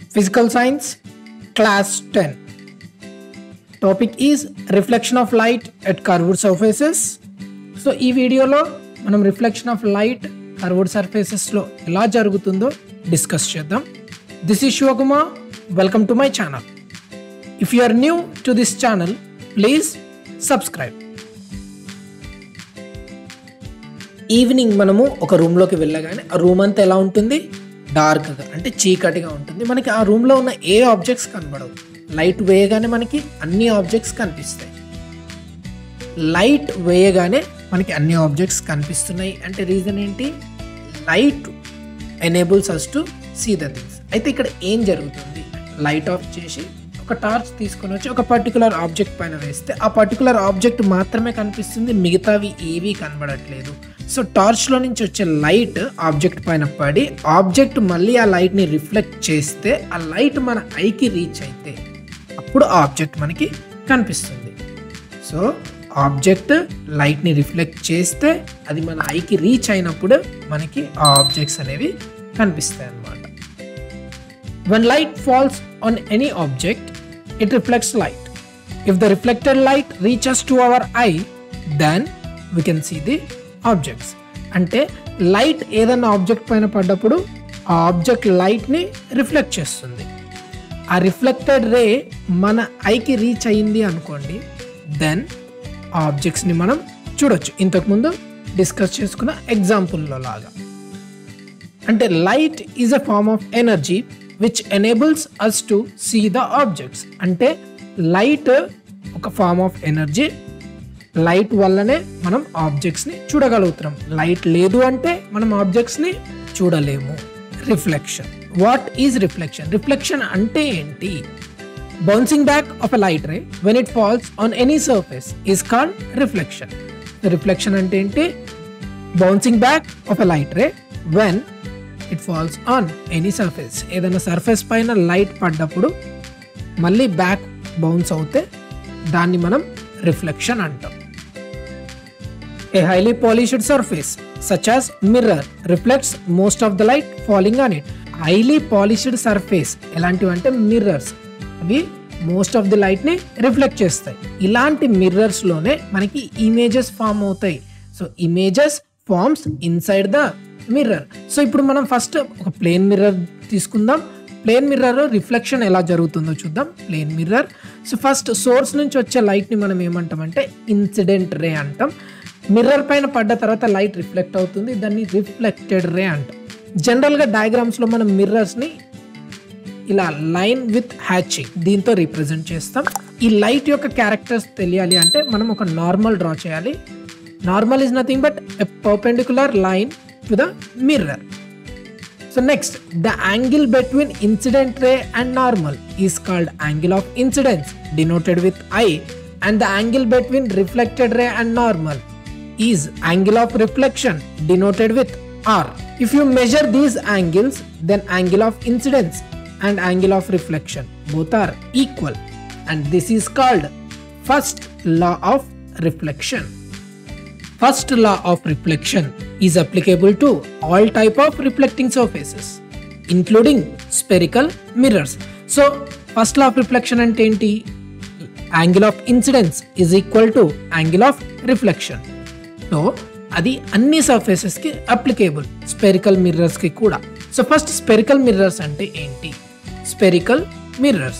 Physical Science, Class 10. Topic is reflection of light at curved surfaces so ఈ వీడియోలో మనం reflection of light curved సర్ఫేసెస్లో ఎలా జరుగుతుందో డిస్కస్ చేద్దాం this is Shivakumar welcome to my channel if you are new to this channel please subscribe evening మనము ఒక రూమ్లోకి వెళ్ళగానే ఆ రూమ్ అంతా ఎలా ఉంటుంది డార్క్గా అంటే చీకటిగా ఉంటుంది మనకి ఆ రూమ్లో ఉన్న ఏ ఆబ్జెక్ట్స్ కనబడవు లైట్ వేయగానే మనకి అన్ని ఆబ్జెక్ట్స్ కనిపిస్తాయి లైట్ వేయగానే మనకి అన్ని ఆబ్జెక్ట్స్ కనిపిస్తున్నాయి అంటే రీజన్ ఏంటి light enables us to see the things అయితే ఇక్కడ ఏం జరుగుతుంది లైట్ ఆఫ్ చేసి ఒక టార్చ్ తీసుకొని వచ్చి ఒక పర్టికులర్ ఆబ్జెక్ట్ పైన వేస్తే ఆ పర్టికులర్ ఆబ్జెక్ట్ మాత్రమే కనిపిస్తుంది మిగతావి ఏవీ కనబడట్లేదు సో టార్చ్లో నుంచి వచ్చే లైట్ ఆబ్జెక్ట్ పైన పడి ఆబ్జెక్ట్ మళ్ళీ ఆ లైట్ని రిఫ్లెక్ట్ చేస్తే ఆ లైట్ మన ఐకి రీచ్ అయితే అప్పుడు ఆ ఆబ్జెక్ట్ మనకి కనిపిస్తుంది సో ఆబ్జెక్ట్ లైట్ని రిఫ్లెక్ట్ చేస్తే అది మన ఐకి రీచ్ అయినప్పుడు మనకి ఆ ఆబ్జెక్ట్స్ అనేవి కనిపిస్తాయి అన్నమాట When light falls on any object, it reflects light. If the reflected light reaches to our eye, then we can see the objects. అంటే లైట్ ఏదైనా ఆబ్జెక్ట్ పైన పడ్డప్పుడు ఆ ఆబ్జెక్ట్ లైట్ని రిఫ్లెక్ట్ చేస్తుంది ఆ రిఫ్లెక్టెడ్ రే మన ఐకి రీచ్ అయింది అనుకోండి దెన్ ఆ ఆబ్జెక్ట్స్ని మనం చూడొచ్చు ఇంతకుముందు డిస్కస్ చేసుకున్న ఎగ్జాంపుల్లో లాగా అంటే light is a form of energy which enables us to see the objects అంటే లైట్ ఒక ఫార్మ్ ఆఫ్ ఎనర్జీ లైట్ వల్లనే మనం ఆబ్జెక్ట్స్ని చూడగలుగుతున్నాం లైట్ లేదు అంటే మనం ఆబ్జెక్ట్స్ని చూడలేము reflection what is reflection reflection అంటే ఏంటి bouncing back of a light ray when it falls on any surface is called reflection reflection అంటే ఏంటి bouncing back of a light ray when it falls on any surface ఏదైనా surface పైన light పడ్డప్పుడు మళ్ళీ back bounce అవుతే దాన్ని మనం reflection అంటాం a highly polished surface such as mirror reflects most of the light falling on it highly polished surface ఎలాంటివంటే mirrors అవి మోస్ట్ ఆఫ్ ది లైట్ని రిఫ్లెక్ట్ చేస్తాయి ఇలాంటి మిర్రర్స్లోనే మనకి ఇమేజెస్ ఫామ్ అవుతాయి so images forms inside the mirror so ఇప్పుడు మనం ఫస్ట్ ఒక ప్లేన్ మిర్రర్ తీసుకుందాం ప్లేన్ మిర్రర్ రిఫ్లెక్షన్ ఎలా జరుగుతుందో చూద్దాం plane mirror so first source నుంచి వచ్చే లైట్ని మనం ఏమంటామంటే ఇన్సిడెంట్ రే అంటాం మిర్రర్ పైన పడ్డ తర్వాత లైట్ రిఫ్లెక్ట్ అవుతుంది దాన్ని రిఫ్లెక్టెడ్ రే అంటాం జనరల్గా డయాగ్రామ్స్లో మనం మిర్రర్స్ని ఇలా లైన్ విత్ హ్యాచింగ్ దీంతో రిప్రజెంట్ చేస్తాం ఈ లైట్ యొక్క క్యారెక్టర్స్ తెలియాలి అంటే మనం ఒక నార్మల్ డ్రా చేయాలి normal is nothing but a perpendicular line to the mirror so next the angle between incident ray and normal is called angle of incidence denoted with I and the angle between reflected ray and normal is angle of reflection denoted with R if you measure these angles then angle of incidence and angle of reflection both are equal and this is called first law of reflection First law of reflection is applicable to all type of reflecting surfaces, including spherical mirrors. So, first law of reflection అంటే ఏంటి angle of incidence is equal to angle of reflection so అది అన్ని సర్ఫేసెస్కి applicable spherical మిర్రర్స్కి కూడా so first spherical mirrors అంటే ఏంటి spherical mirrors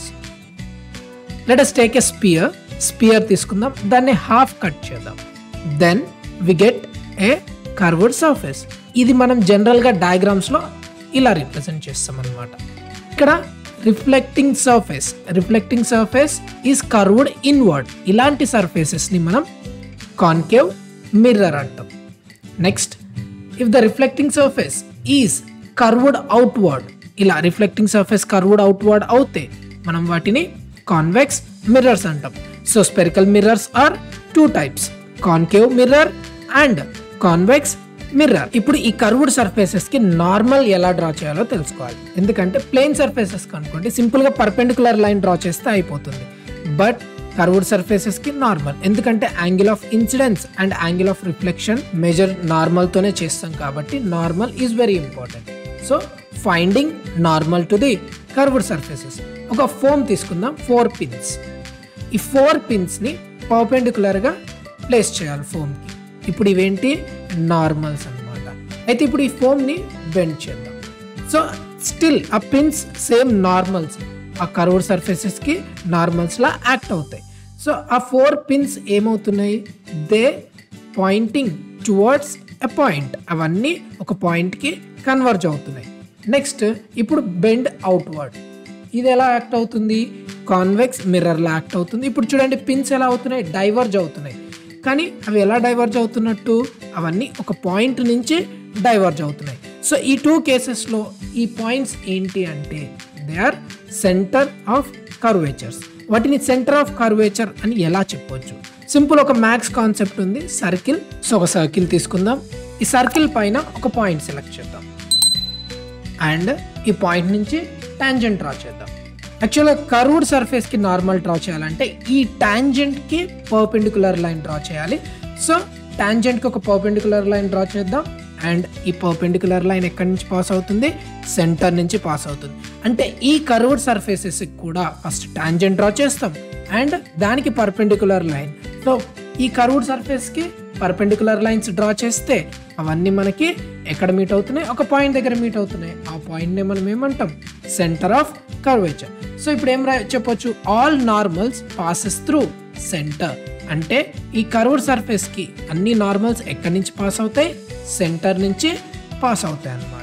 let us take a sphere sphere తీసుకుందాం దాన్ని half cut చేద్దాం then we get a curved surface ఇది మనం జనరల్గా డయాగ్రామ్స్లో ఇలా రిప్రజెంట్ చేస్తాం అనమాట ఇక్కడ reflecting surface reflecting surface is curved inward ఇలాంటి సర్ఫేసెస్ని మనం కాన్కేవ్ మిర్రర్ అంటాం next if the reflecting surface is curved outward ఇలా రిఫ్లెక్టింగ్ సర్ఫేస్ కర్వ్డ్ అవుట్వర్డ్ అవుతే మనం వాటిని కాన్వెక్స్ మిర్రర్స్ అంటాం so spherical mirrors are two types concave mirror and convex mirror ఇప్పుడు ఈ కర్వ్డ్ సర్ఫేసెస్ కి నార్మల్ ఎలా డ్రా చేయాలో తెలుసుకోవాలి ఎందుకంటే ప్లెయిన్ సర్ఫేసెస్ అనుకోండి సింపుల్ గా పర్పెండికులర్ లైన్ డ్రా చేస్తే అయిపోతుంది బట్ కర్వ్డ్ సర్ఫేసెస్ కి నార్మల్ ఎందుకంటే angle of incidence and angle of reflection measure normal తోనే చేస్తాం కాబట్టి normal is very important so finding normal to the curved surfaces ఒక ఫోమ్ తీసుకుందాం ఫోర్ పిన్స్ ఈ ఫోర్ పిన్స్ని పర్పెండికులర్గా ప్లేస్ చేయాలి ఫోమ్కి ఇప్పుడు ఇవేంటి నార్మల్స్ అన్నమాట అయితే ఇప్పుడు ఈ ఫోమ్ని బెండ్ చేద్దాం సో స్టిల్ ఆ పిన్స్ సేమ్ నార్మల్స్ ఆ కర్వ్డ్ సర్ఫేసెస్కి నార్మల్స్లా యాక్ట్ అవుతాయి సో ఆ ఫోర్ పిన్స్ ఏమవుతున్నాయి they pointing towards a point అవన్నీ ఒక పాయింట్కి కన్వర్జ్ అవుతున్నాయి నెక్స్ట్ ఇప్పుడు బెండ్ అవుట్వర్డ్ ఇది ఎలా యాక్ట్ అవుతుంది కాన్వెక్స్ మిర్రర్లా యాక్ట్ అవుతుంది ఇప్పుడు చూడండి పిన్స్ ఎలా అవుతున్నాయి డైవర్జ్ అవుతున్నాయి కానీ అవి ఎలా డైవర్జ్ అవుతున్నట్టు అవన్నీ ఒక పాయింట్ నుంచి డైవర్జ్ అవుతున్నాయి సో ఈ టూ కేసెస్లో ఈ పాయింట్స్ ఏంటి అంటే they are centre of curvatures వాటిని సెంటర్ ఆఫ్ కర్వేచర్ అని ఎలా చెప్పొచ్చు సింపుల్ ఒక మ్యాథ్స్ కాన్సెప్ట్ ఉంది సర్కిల్ సో ఒక సర్కిల్ తీసుకుందాం ఈ సర్కిల్ పైన ఒక పాయింట్ సెలెక్ట్ చేద్దాం అండ్ ఈ పాయింట్ నుంచి టాంజెంట్ డ్రా చేద్దాం యాక్చువల్గా కర్వ్డ్ సర్ఫేస్కి నార్మల్ డ్రా చేయాలంటే ఈ టాంజెంట్కి పర్పెండికులర్ లైన్ డ్రా చేయాలి సో టాంజెంట్కి ఒక పర్పెండికులర్ లైన్ డ్రా చేద్దాం అండ్ ఈ పర్పెండికులర్ లైన్ ఎక్కడి నుంచి పాస్ అవుతుంది సెంటర్ నుంచి పాస్ అవుతుంది అంటే ఈ కర్వ్డ్ సర్ఫేసెస్ కూడా ఫస్ట్ టాంజెంట్ డ్రా చేస్తాం అండ్ దానికి పర్పెండికులర్ లైన్ సో ఈ కర్వ్డ్ సర్ఫేస్కి పర్పెండికులర్ లైన్స్ డ్రా చేస్తే అవన్నీ మనకి ఎక్కడ మీట్ అవుతున్నాయి ఒక పాయింట్ దగ్గర మీట్ అవుతున్నాయి ఆ పాయింట్ని మనం ఏమంటాం సెంటర్ ఆఫ్ కర్వేచర్ సో ఇప్పుడు ఏం రా చెప్పొచ్చు all normals passes through centre అంటే ఈ కర్వ్డ్ సర్ఫేస్కి అన్ని నార్మల్స్ ఎక్కడి నుంచి పాస్ అవుతాయి సెంటర్ నుంచి పాస్ అవుతాయి అన్నమాట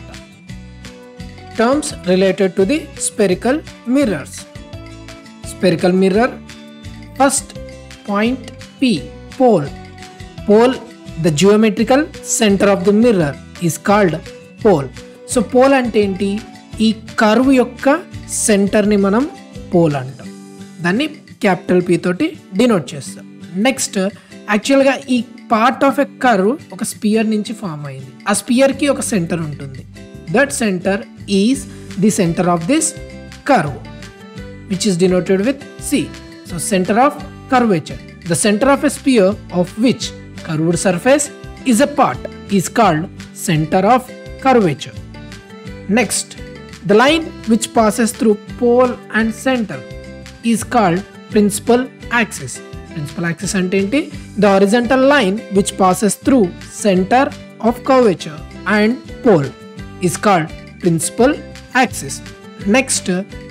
terms related to the spherical mirrors spherical mirror first point P pole pole the geometrical centre of the mirror is called pole so pole అంటే ఏంటి ఈ కర్వ్ యొక్క సెంటర్ని మనం పోల్ అంటాం దాన్ని క్యాపిటల్ పి తోటి డినోట్ చేస్తాం నెక్స్ట్ యాక్చువల్గా ఈ పార్ట్ ఆఫ్ ఎ కర్వ్ ఒక స్పియర్ నుంచి ఫామ్ అయింది ఆ స్పియర్కి ఒక సెంటర్ ఉంటుంది that centre is the centre of this curve which is denoted with C. So center of curvature. The center of a sphere of which curved surface is a part is called center of curvature. Next, the line which passes through pole and center is called principal axis. Principal axis అంటే ఏంటి the horizontal line which passes through center of curvature and pole is called principal axis. Next,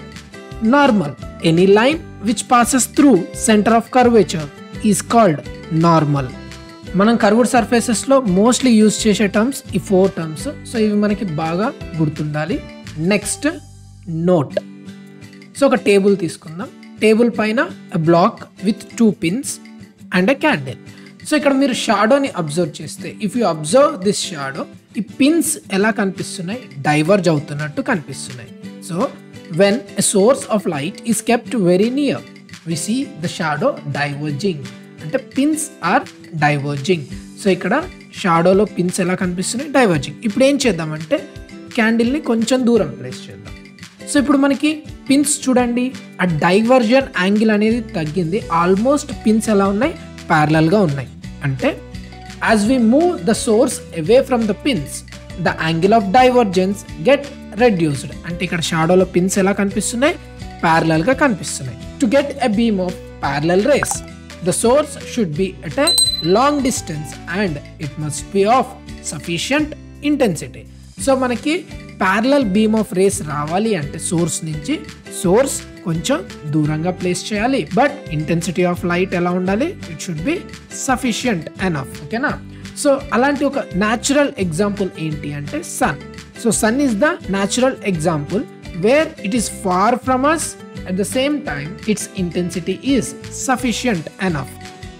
normal any line which passes through center of curvature is called normal మనం curved సర్ఫేసెస్లో mostly use చేసే terms ఈ four terms so ఇవి మనకి బాగా గుర్తుండాలి next note so ఒక table తీసుకుందాం టేబుల్ పైన block with two pins and a candle so ఇక్కడ మీరు షాడోని అబ్జర్వ్ చేస్తే if you observe this shadow ఈ పిన్స్ ఎలా కనిపిస్తున్నాయి డైవర్జ్ అవుతున్నట్టు కనిపిస్తున్నాయి so when a source of light is kept very near we see the shadow diverging అంటే పిన్స్ ఆర్ డైవర్జింగ్ సో ఇక్కడ షాడోలో పిన్స్ ఎలా కనిపిస్తున్నాయి డైవర్జింగ్ ఇప్పుడు ఏం చేద్దామంటే క్యాండిల్ని కొంచెం దూరం ప్లేస్ చేద్దాం సో ఇప్పుడు మనకి పిన్స్ చూడండి ఆ డైవర్జన్ యాంగిల్ అనేది తగ్గింది ఆల్మోస్ట్ పిన్స్ ఎలా ఉన్నాయి ప్యారలల్గా ఉన్నాయి అంటే as we move the source away from the pins the angle of divergence get reduced అంటే ఇక్కడ షాడోలో పిన్స్ ఎలా కనిపిస్తున్నాయి ప్యారలల్గా కనిపిస్తున్నాయి to get a beam of parallel rays the source should be at a long distance and it must be of sufficient intensity so మనకి parallel beam of rays రావాలి అంటే సోర్స్ నుంచి సోర్స్ కొంచెం దూరంగా ప్లేస్ చేయాలి బట్ ఇంటెన్సిటీ ఆఫ్ లైట్ ఎలా ఉండాలి it should be sufficient enough ఓకేనా సో అలాంటి ఒక న్యాచురల్ ఎగ్జాంపుల్ ఏంటి అంటే sun so sun is the natural example where it is far from us at the same time its intensity is sufficient enough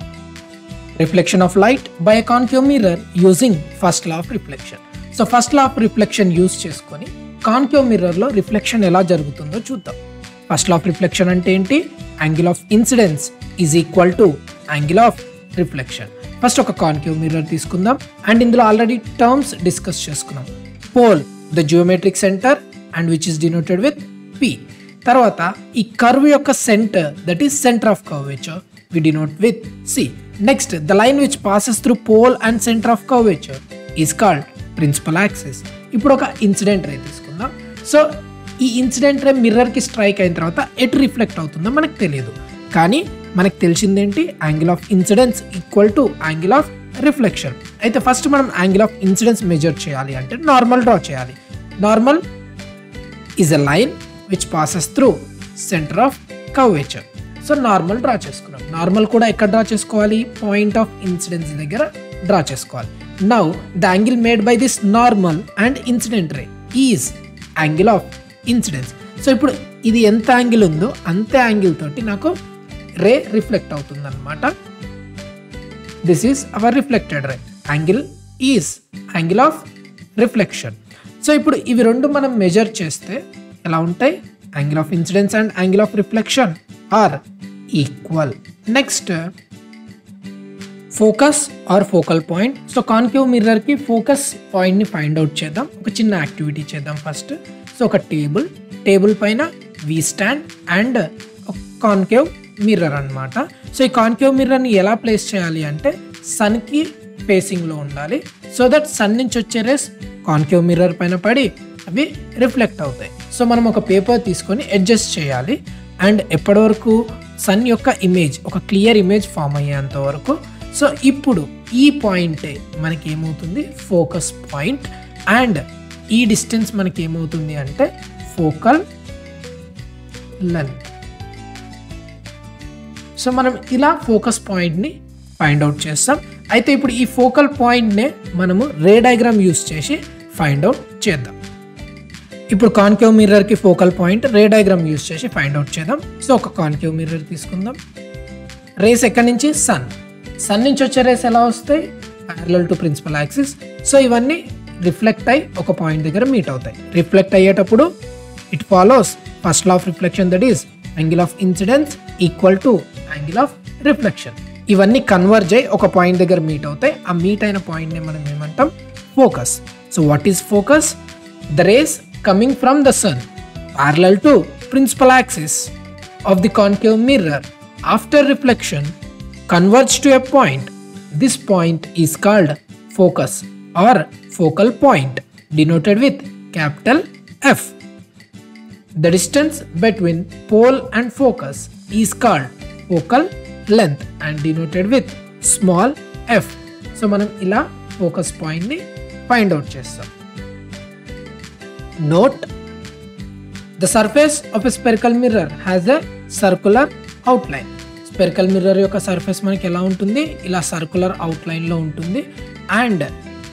reflection of light by a concave mirror using first law of reflection so first law of reflection use చేసుకొని concave మిర్రర్లో reflection ఎలా జరుగుతుందో చూద్దాం first law of reflection అంటే ఏంటి angle of incidence is equal to angle of reflection first ఒక concave mirror తీసుకుందాం and ఇందులో ఆల్రెడీ టర్మ్స్ డిస్కస్ చేసుకున్నాం pole the geometric centre and which is denoted with P తర్వాత ఈ కర్వ్ యొక్క centre that is centre of curvature we denote with C next the line which passes through pole and centre of curvature is called principal axis ఇప్పుడు ఒక incident ray తీసుకుందాం so ఈ incident ray మిర్రర్కి strike అయిన తర్వాత ఎటు reflect అవుతుందో మనకు తెలియదు కానీ మనకు తెలిసిందేంటి angle of incidence equal to angle of reflection అయితే ఫస్ట్ మనం యాంగిల్ ఆఫ్ ఇన్సిడెన్స్ మెజర్ చేయాలి అంటే నార్మల్ డ్రా చేయాలి normal is a line which passes through centre of curvature so normal draw చేసుకున్నాం నార్మల్ కూడా ఎక్కడ డ్రా చేసుకోవాలి పాయింట్ ఆఫ్ ఇన్సిడెన్స్ దగ్గర డ్రా చేసుకోవాలి now the angle made by this normal and incident ray is angle of incidence so ఇప్పుడు ఇది ఎంత angle ఉందో అంతే యాంగిల్ తోటి నాకు రే రిఫ్లెక్ట్ అవుతుంది అనమాట this is our reflected ray angle is angle of reflection so ఇప్పుడు ఇవి రెండు మనం మెజర్ చేస్తే ఎలా ఉంటాయి angle of incidence and angle of reflection are equal next focus or focal point so concave మిర్రర్కి ఫోకస్ పాయింట్ని ఫైండ్ అవుట్ చేద్దాం ఒక చిన్న యాక్టివిటీ చేద్దాం ఫస్ట్ సో ఒక టేబుల్ టేబుల్ పైన we stand and concave mirror అన్నమాట సో ఈ కాన్కేవ్ మిర్రర్ని ఎలా ప్లేస్ చేయాలి అంటే సన్కి ఫేసింగ్లో ఉండాలి సో దట్ సన్ నుంచి వచ్చే రేస్ కాన్కేవ్ మిర్రర్ పైన పడి అవి రిఫ్లెక్ట్ అవుతాయి సో మనం ఒక పేపర్ తీసుకొని అడ్జస్ట్ చేయాలి అండ్ ఎప్పటి వరకు సన్ యొక్క ఇమేజ్ ఒక క్లియర్ ఇమేజ్ ఫామ్ అయ్యేంత వరకు సో ఇప్పుడు ఈ పాయింటే మనకి ఏమవుతుంది ఫోకస్ పాయింట్ అండ్ ఈ డిస్టెన్స్ మనకి ఏమవుతుంది అంటే ఫోకల్ లెంత్ సో మనం ఇలా ఫోకస్ పాయింట్ని ఫైండ్ అవుట్ చేస్తాం అయితే ఇప్పుడు ఈ ఫోకల్ పాయింట్నే మనము రే డయాగ్రామ్ యూస్ చేసి ఫైండ్ అవుట్ చేద్దాం ఇప్పుడు కాన్కేవ్ మిర్రర్కి focal point ray diagram use చేసి ఫైండ్ అవుట్ చేద్దాం సో ఒక కాన్కేవ్ మిర్రర్ తీసుకుందాం రేస్ ఎక్కడి నుంచి సన్ సన్ నుంచి వచ్చే రేస్ ఎలా వస్తాయి parallel to principal axis so ఇవన్నీ రిఫ్లెక్ట్ అయ్యి ఒక పాయింట్ దగ్గర మీట్ అవుతాయి రిఫ్లెక్ట్ అయ్యేటప్పుడు it follows first law of reflection that is angle of incidence equal to angle of reflection ఇవన్నీ కన్వర్జ్ అయ్యి ఒక పాయింట్ దగ్గర మీట్ అవుతాయి ఆ మీట్ అయిన పాయింట్ని మనం ఏమంటాం focus so what is focus the rays coming from the sun parallel to principal axis of the concave mirror after reflection converge to a point. This point is called focus or focal point denoted with capital F. The distance between pole and focus is called focal length and denoted with small f. So మనం ఇలా focus పాయింట్ని find out చేస్తాం note the surface of a spherical mirror has a circular outline spherical mirror యొక్క surface మనకి ఎలా ఉంటుంది ఇలా circular అవుట్లైన్లో ఉంటుంది and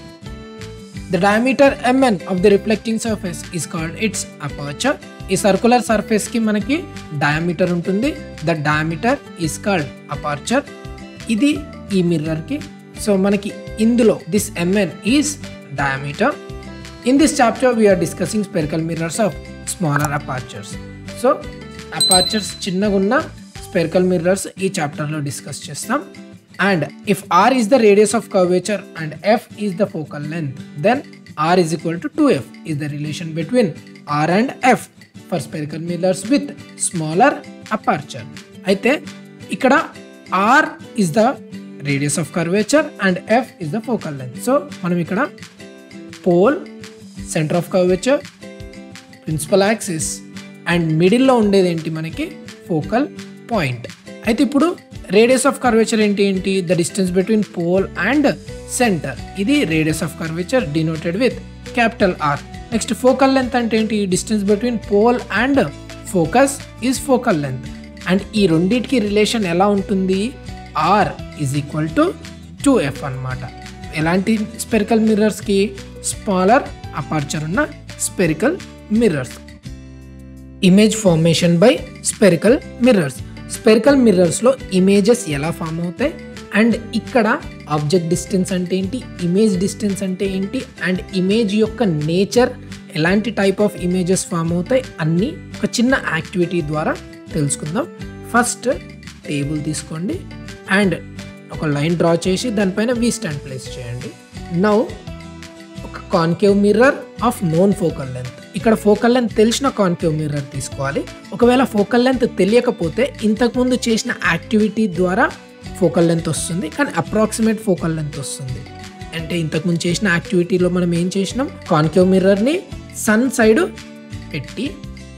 the diameter M N of the reflecting surface is called its aperture ఈ సర్కులర్ సర్ఫేస్ కి మనకి డయామీటర్ ఉంటుంది the diameter is called aperture ఇది ఈ మిర్రర్ కి సో మనకి ఇందులో this M N is diameter in this chapter we are discussing spherical mirrors of smaller apertures so apertures చిన్నగా ఉన్న స్పెరికల్ మిర్రర్స్ ఈ చాప్టర్లో డిస్కస్ చేస్తాం and if R is the radius of curvature and F is the focal length then R is equal to two F is the relation between R and F for spherical mirrors with smaller aperture అయితే ఇక్కడ R is the radius of curvature and F is the focal length so మనం ఇక్కడ pole centre of curvature principal axis and మిడిల్లో ఉండేది ఏంటి మనకి focal point అయితే ఇప్పుడు రేడియస్ ఆఫ్ కర్వేచర్ ఏంటి ఏంటి the distance between pole and centre ఇది radius of curvature denoted with capital R next focal length అంటే ఏంటి distance between pole and focus is focal length and ఈ రెండింటికి రిలేషన్ ఎలా ఉంటుంది R is equal to two F అనమాట ఎలాంటి spherical మిర్రర్స్కి స్మాలర్ అపార్చర్ ఉన్న spherical mirrors image formation by spherical mirrors spherical మిర్రర్స్లో ఇమేజెస్ ఎలా ఫామ్ అవుతాయి అండ్ ఇక్కడ ఆబ్జెక్ట్ డిస్టెన్స్ అంటే ఏంటి ఇమేజ్ డిస్టెన్స్ అంటే ఏంటి అండ్ ఇమేజ్ యొక్క నేచర్ ఎలాంటి టైప్ ఆఫ్ ఇమేజెస్ ఫామ్ అవుతాయి అన్నీ ఒక చిన్న యాక్టివిటీ ద్వారా తెలుసుకుందాం ఫస్ట్ టేబుల్ తీసుకోండి అండ్ ఒక లైన్ డ్రా చేసి దానిపైన వి స్టాండ్ ప్లేస్ చేయండి నౌ ఒక concave mirror of known focal length ఇక్కడ ఫోకల్ లెంత్ తెలిసిన కాన్కేవ్ మిర్రర్ తీసుకోవాలి ఒకవేళ ఫోకల్ లెంత్ తెలియకపోతే ఇంతకుముందు చేసిన యాక్టివిటీ ద్వారా ఫోకల్ లెంత్ వస్తుంది కానీ అప్రాక్సిమేట్ ఫోకల్ లెంత్ వస్తుంది అంటే ఇంతకుముందు చేసిన యాక్టివిటీలో మనం ఏం చేసినాం కాన్కేవ్ మిర్రర్ని సన్ సైడ్ పెట్టి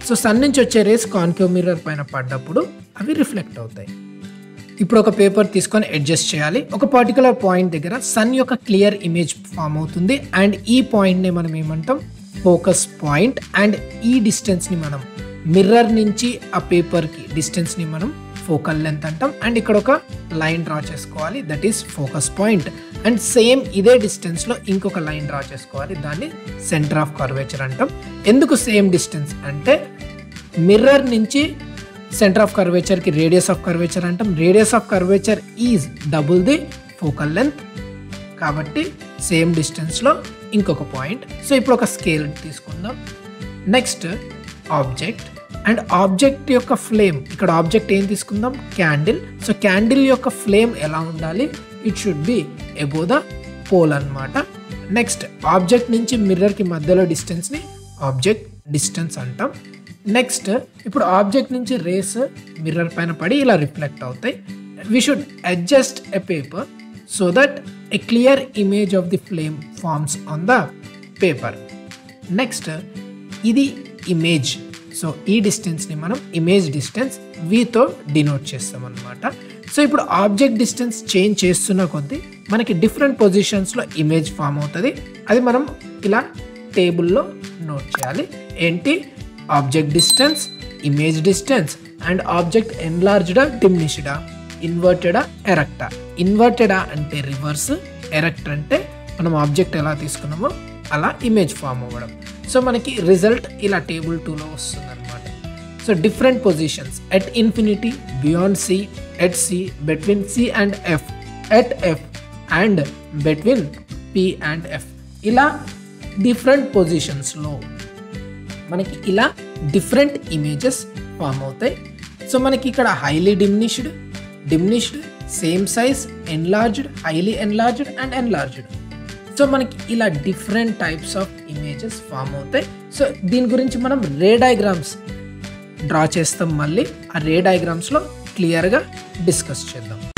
సో సన్ నుంచి వచ్చే రేస్ కాన్కేవ్ మిర్రర్ పైన పడ్డప్పుడు అవి రిఫ్లెక్ట్ అవుతాయి ఇప్పుడు ఒక పేపర్ తీసుకొని అడ్జస్ట్ చేయాలి ఒక పర్టికులర్ పాయింట్ దగ్గర సన్ యొక్క క్లియర్ ఇమేజ్ ఫామ్ అవుతుంది అండ్ ఈ పాయింట్ని మనం ఏమంటాం ఫోకస్ పాయింట్ అండ్ ఈ డిస్టెన్స్ని మనం మిర్రర్ నుంచి ఆ పేపర్కి డిస్టెన్స్ని మనం ఫోకల్ లెంత్ అంటాం అండ్ ఇక్కడ ఒక లైన్ డ్రా చేసుకోవాలి that is focus point and same ఇదే డిస్టెన్స్లో ఇంకొక లైన్ డ్రా చేసుకోవాలి దాన్ని సెంటర్ ఆఫ్ కర్వేచర్ అంటాం ఎందుకు సేమ్ డిస్టెన్స్ అంటే మిర్రర్ నుంచి సెంటర్ ఆఫ్ కర్వేచర్కి రేడియస్ ఆఫ్ కర్వేచర్ అంటాం radius of curvature is double the focal length కాబట్టి సేమ్ డిస్టెన్స్లో ఇంకొక పాయింట్ సో ఇప్పుడు ఒక స్కేల్ తీసుకుందాం నెక్స్ట్ ఆబ్జెక్ట్ అండ్ ఆబ్జెక్ట్ యొక్క ఫ్లేమ్ ఇక్కడ ఆబ్జెక్ట్ ఏం తీసుకుందాం క్యాండిల్ సో క్యాండిల్ యొక్క ఫ్లేమ్ ఎలా ఉండాలి it should be above the pole అనమాట నెక్స్ట్ ఆబ్జెక్ట్ నుంచి మిర్రర్కి మధ్యలో డిస్టెన్స్ని ఆబ్జెక్ట్ డిస్టెన్స్ అంటాం నెక్స్ట్ ఇప్పుడు ఆబ్జెక్ట్ నుంచి రేస్ మిర్రర్ పైన పడి ఇలా రిఫ్లెక్ట్ అవుతాయి we should adjust a paper so that a clear image of the flame forms on the paper next ఇది ఇమేజ్ సో ఈ డిస్టెన్స్ని మనం ఇమేజ్ డిస్టెన్స్ వీతో డినోట్ చేస్తాం అనమాట సో ఇప్పుడు ఆబ్జెక్ట్ డిస్టెన్స్ చేంజ్ చేస్తున్న కొద్దీ మనకి డిఫరెంట్ పొజిషన్స్లో ఇమేజ్ ఫామ్ అవుతుంది అది మనం ఇలా టేబుల్లో నోట్ చేయాలి ఏంటి object distance image distance and object ఎన్లార్జ్డా డిమినిష్డా ఇన్వర్టెడా ఎరక్టా ఇన్వర్టెడా అంటే రివర్స్ ఎరెక్ట్ అంటే మనం ఆబ్జెక్ట్ ఎలా తీసుకున్నామో అలా ఇమేజ్ ఫామ్ అవ్వడం సో మనకి రిజల్ట్ ఇలా టేబుల్ టూలో వస్తుంది అనమాట so different positions at infinity beyond C at C between C and F at F and between P and F ఇలా డిఫరెంట్ పొజిషన్స్లో మనకి ఇలా డిఫరెంట్ ఇమేజెస్ ఫామ్ అవుతాయి సో మనకి ఇక్కడ highly diminished diminished same size enlarged highly enlarged and enlarged so మనకి ఇలా different types of images form అవుతాయి సో దీని గురించి మనం రే డయాగ్రామ్స్ డ్రా చేస్తాం మళ్ళీ ఆ రే డయాగ్రామ్స్లో క్లియర్గా డిస్కస్ చేద్దాం